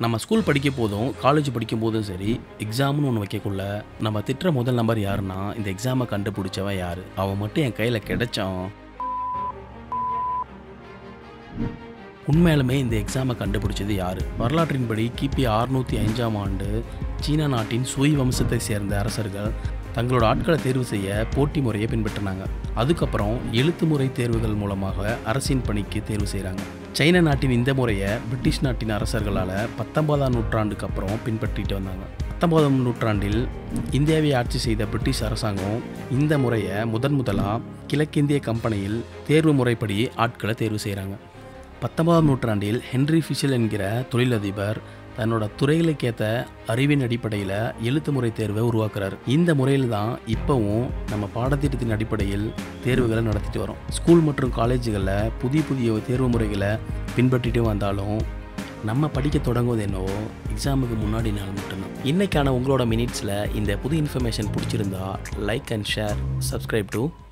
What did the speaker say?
நம்ம ஸ்கூல் படிக்க போதும் காலேஜ் படிக்கும் போதும் சரி எக்ஸாம்னு ஒன்று வைக்கக்குள்ள நம்ம திட்டுற முதல் நம்பர் யாருன்னா இந்த எக்ஸாமை கண்டுபிடிச்சவன் யார் அவன் மட்டும் என் கையில் கிடைச்சான் உண்மையாலுமே இந்த எக்ஸாமை கண்டுபிடிச்சது யார் வரலாற்றின்படி கிபி அறுநூற்றி அஞ்சாம் ஆண்டு சீனா நாட்டின் சுய் வம்சத்தை சேர்ந்த அரசர்கள் தங்களோட ஆட்களை தேர்வு செய்ய போட்டி முறையை பின்பற்றினாங்க அதுக்கப்புறம் எழுத்து முறை தேர்வுகள் மூலமாக அரசின் பணிக்கு தேர்வு செய்கிறாங்க சைனா நாட்டின் இந்த முறையை பிரிட்டிஷ் நாட்டின் அரசர்களால் பத்தொன்பதாம் நூற்றாண்டுக்கு அப்புறம் பின்பற்றிட்டு வந்தாங்க பத்தொன்பதாம் நூற்றாண்டில் இந்தியாவை ஆட்சி செய்த பிரிட்டிஷ் அரசாங்கம் இந்த முறையை முதன் முதலாக கிழக்கிந்திய கம்பெனியில் தேர்வு முறைப்படி ஆட்களை தேர்வு செய்கிறாங்க பத்தொன்பதாம் நூற்றாண்டில் ஹென்ரி ஃபிஷல் என்கிற தொழிலதிபர் தன்னோட துறைகளுக்கேற்ற அறிவின் அடிப்படையில் எழுத்து முறை தேர்வை உருவாக்குறாரு இந்த முறையில் தான் இப்போவும் நம்ம பாடத்திட்டத்தின் அடிப்படையில் தேர்வுகளை நடத்திட்டு வரோம் ஸ்கூல் மற்றும் காலேஜுகளில் புதிய புதிய தேர்வு முறைகளை பின்பற்றிட்டு வந்தாலும் நம்ம படிக்க தொடங்குவது என்னவோ எக்ஸாமுக்கு முன்னாடி நாள் மட்டும்தான் இன்னைக்கான உங்களோட மினிட்ஸில் இந்த புது இன்ஃபர்மேஷன் பிடிச்சிருந்தா like and share subscribe to